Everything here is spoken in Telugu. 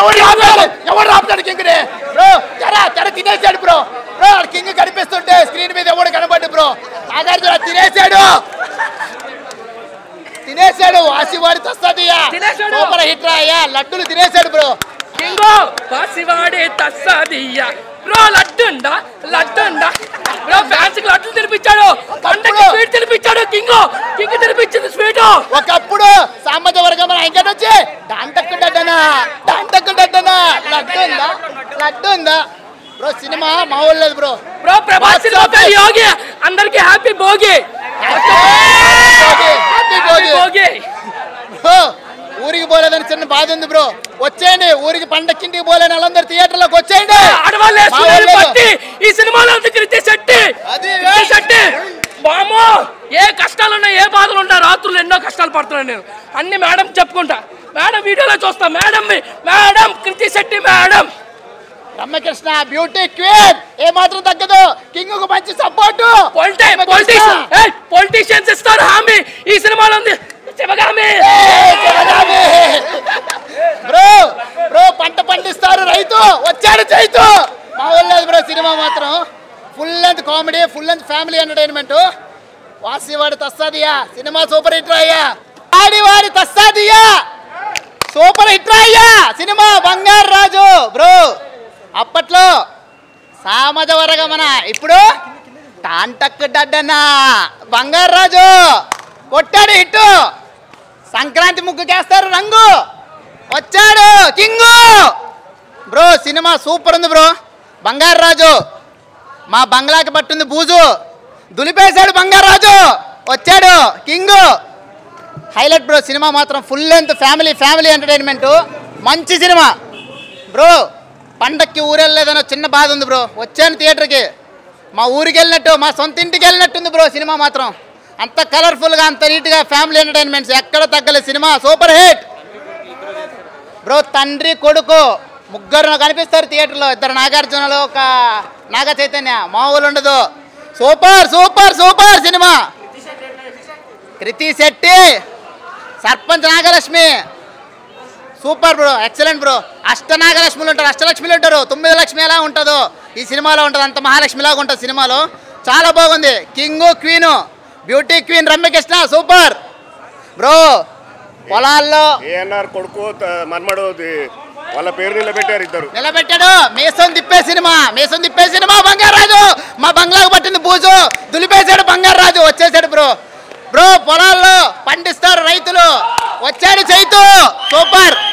ఎవరు ఆపుతాడు ఎవరు ఆపుతాడు కింగ్ ని బ్రో తెర తెర తినేసాడు బ్రో బ్రో ఆడ కింగ్ కనిపిస్తుంటే స్క్రీన్ మీద ఎవడు కనబడ్డు బ్రో నాగార్జున తినేసాడు తినేసాడు వాసివాడి తస్తదియా తినేశాడు. సూపర్ హిట్ రా అయ్యా లడ్డులు తినేసాడు బ్రో కింగో వాసివాడే తస్సాదియ్య బ్రో లడ్డుందా లడ్డుందా బ్రో ఫ్యాన్స్ కి లడ్డు తినిపించాడు పండగ స్వీట్ తినిపించాడు కింగో కింగ్ తినిపించింది స్వీట్ ఒకప్పుడు సామాజ వర్గం మన ఇంకటి వచ్చి డాంటక్కు డడ్డనా డాంటక్కు డడ్డనా లడ్డు ఉందా లడ్డు ఉందా బ్రో సినిమా మా ఊళ్ళో బ్రో బ్రో ప్రభాస్ సినిమా పేరు యోగి అందరికి happy Bhogi happy Bhogi. Bhogi bro, ఊరికి పోలేదని చిన్న బాధ ఉంది బ్రో వచ్చేయండి ఊరికి పండక్కింటికి పోలేని వాళ్ళందరూ థియేటర్లోకి వచ్చేయండి ఆడవాళ్ళు మా వేసుకునేది ఊళ్ళో. బట్టి ఈ సినిమాలో రితే శెట్టి అది రితే శెట్టి బామో ఏ కష్టాలు ఉన్నా ఏ బాధలు ఉన్నా రాత్రులు ఎన్నో కష్టాలు పడుతున్నాను నేను అన్ని మేడం చెప్పుకుంటా మేడం వీడియోలో చూస్తా madam madam Krithi Shetty madam Ramya Krishna beauty queen ఏ మాత్రం తగ్గదు కింగ్ కు మంచి సపోర్టు పొలిటీషియన్ పొలిటీషియన్స్ ఇస్తారు హామీ ఈ సినిమాలో ఉంది శివగామి బ్రో బ్రో పంట పండిస్తారు రైతు వచ్చాడు చైతు మా ఊళ్ళో బ్రో సినిమా మాత్రం full length comedy full length family entertainment వాసివాడి తస్సాదియా సినిమా సూపర్ హిట్ అయ్యా ఆడివాడి తస్సాదియా సూపర్ హిట్ అయ్యా సినిమా బంగారు రాజు బ్రో అప్పట్లో సామజ వరగమన ఇప్పుడు టాంటక్ డడ్డనా బంగారు రాజు కొట్టాడు హిట్టు సంక్రాంతి ముగ్గుకేస్తారు రంగు వచ్చాడు కింగు బ్రో సినిమా సూపర్ ఉంది బ్రో బంగారు రాజు మా బంగ్లాకి పట్టింది బూజు దులిపేశాడు బంగారు రాజు వచ్చాడు కింగు హైలైట్ బ్రో సినిమా మాత్రం full length family family entertainment మంచి సినిమా బ్రో పండక్కి ఊరెళ్ళలేదన్న చిన్న బాధ ఉంది బ్రో వచ్చాను థియేటర్కి మా ఊరికి వెళ్ళినట్టు మా సొంత ఇంటికి వెళ్ళినట్టుంది బ్రో సినిమా మాత్రం అంత కలర్ఫుల్గా అంత నీట్గా ఫ్యామిలీ ఎంటర్టైన్మెంట్స్ ఎక్కడ తగ్గలేదు సినిమా సూపర్ హిట్ బ్రో తండ్రి కొడుకు ముగ్గురు కనిపిస్తారు థియేటర్లో ఇద్దరు నాగార్జునలు ఒక నాగ చైతన్య మామూలు ఉండదు super super super cinema Krithi Shetty sarpanch Nagalakshmi super bro excellent bro అష్ట నాగలక్ష్మిలు ఉంటారు అష్టలక్ష్మిలు ఉంటారు తొమ్మిది లక్ష్మి ఎలా ఉంటుందో ఈ సినిమాలో ఉంటుంది అంత మహాలక్ష్మిలాగా ఉంటుంది సినిమాలో చాలా బాగుంది king queen beauty queen Ramya Krishna super bro పొలాల్లో ఏఎన్ఆర్ కొడుకు త- మన్మడు ది- వాళ్ళ పేరు నిలబెట్టారు ఇద్దరు నిలబెట్టాడు మీసం తిప్పే సినిమా మీసం తిప్పే సినిమా బంగారాజు మా బంగ్లాకు పట్టింది బూజు దులిపేశాడు బంగారాజు వచ్చేసాడు బ్రో బ్రో పొలాల్లో పండిస్తారు రైతులు వచ్చాడు చైతు సూపర్